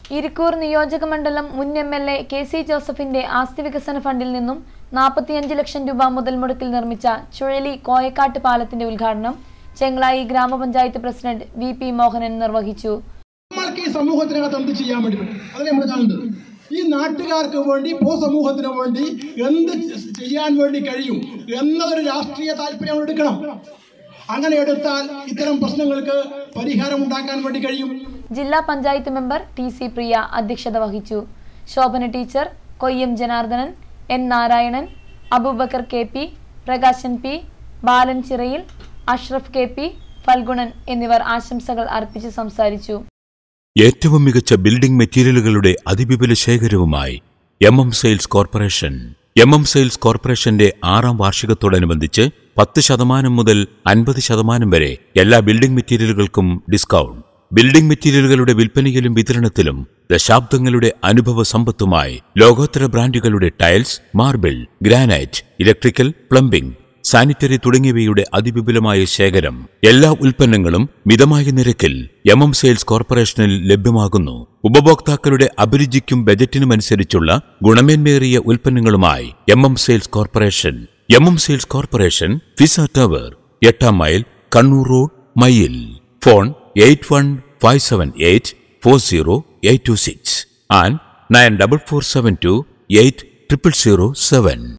ഇരിക്കൂർ നിയോജക മണ്ഡലം മുൻ M L A K C ജോസഫിന്റെ ആസ്തി വികസന ഫണ്ടിൽ നിന്നും നാൽപ്പത്തിയഞ്ച് ലക്ഷം രൂപ മുതൽ മുടക്കിൽ നിർമ്മിച്ച ചുഴലി കോയക്കാട്ട് പാലത്തിന്റെ ഉദ്ഘാടനം ചെങ്ങളായി ഗ്രാമപഞ്ചായത്ത് പ്രസിഡന്റ് വി പി മോഹനൻ നിർവഹിച്ചു നമ്മൾക്ക് ഈ സമൂഹത്തിനകത്ത് എന്ത് ചെയ്യാൻ വേണ്ടി പറ്റും അതല്ലേ നമ്മൾ കാണുന്നത് ഈ നാട്ടുകാർക്ക് വേണ്ടി പൊതുസമൂഹത്തിന് വേണ്ടി എന്ത് ചെയ്യാൻ വേണ്ടി കഴിയും എന്നതൊരു രാഷ്ട്രീയ താല്പര്യം നമ്മൾ എടുക്കണം അങ്ങനെ എടുത്താൽ ഇത്തരം പ്രശ്നങ്ങൾക്ക് പരിഹാരം ഉണ്ടാക്കാൻ വേണ്ടി കഴിയും ജില്ലാ panchayat member T C Priya അധ്യക്ഷത വഹിച്ചു Shobhana teacher Koyyam Janardhanan N Narayanan Aboobacker K P Prakashan P Balan Chirayil Ashraf K P Phalgunan എന്നിവർ ആശംസകൾ അർപ്പിച്ച് സംസാരിച്ചു ഏറ്റവും മികച്ച ബിൽഡിംഗ് മെറ്റീരിയലുകളുടെ അതിവിപുല ശേഖരവുമായി M M sales corporation M M sales കോർപ്പറേഷന്റെ ആറാം വാർഷികത്തോടനുബന്ധിച്ച് പത്ത് ശതമാനം മുതൽ അൻപത് ശതമാനം വരെ എല്ലാ ബിൽഡിംഗ് മെറ്റീരിയലുകൾക്കും ഡിസ്കൗണ്ട് ബിൽഡിംഗ് മെറ്റീരിയലുകളുടെ വിൽപ്പനയിലും വിതരണത്തിലും ദശാബ്ദങ്ങളുടെ അനുഭവ സമ്പത്തുമായി ലോകോത്തര ബ്രാൻഡുകളുടെ tiles marble granite electrical plumbing sanitary തുടങ്ങിയവയുടെ അതിവിപുലമായ ശേഖരം എല്ലാ ഉൽപ്പന്നങ്ങളും മിതമായ നിരക്കിൽ എം എം സെയിൽസ് കോർപ്പറേഷനിൽ ലഭ്യമാകുന്നു ഉപഭോക്താക്കളുടെ അഭിരുചിക്കും ബജറ്റിനുമനുസരിച്ചുള്ള ഗുണമേന്മേറിയ ഉൽപ്പന്നങ്ങളുമായി M M sales corporation M M sales corporation Fiza tower എട്ടാം mile Kannur road Mayil phone eight one five seven eight four zero eight two six and nine double four seven two eight triple zero seven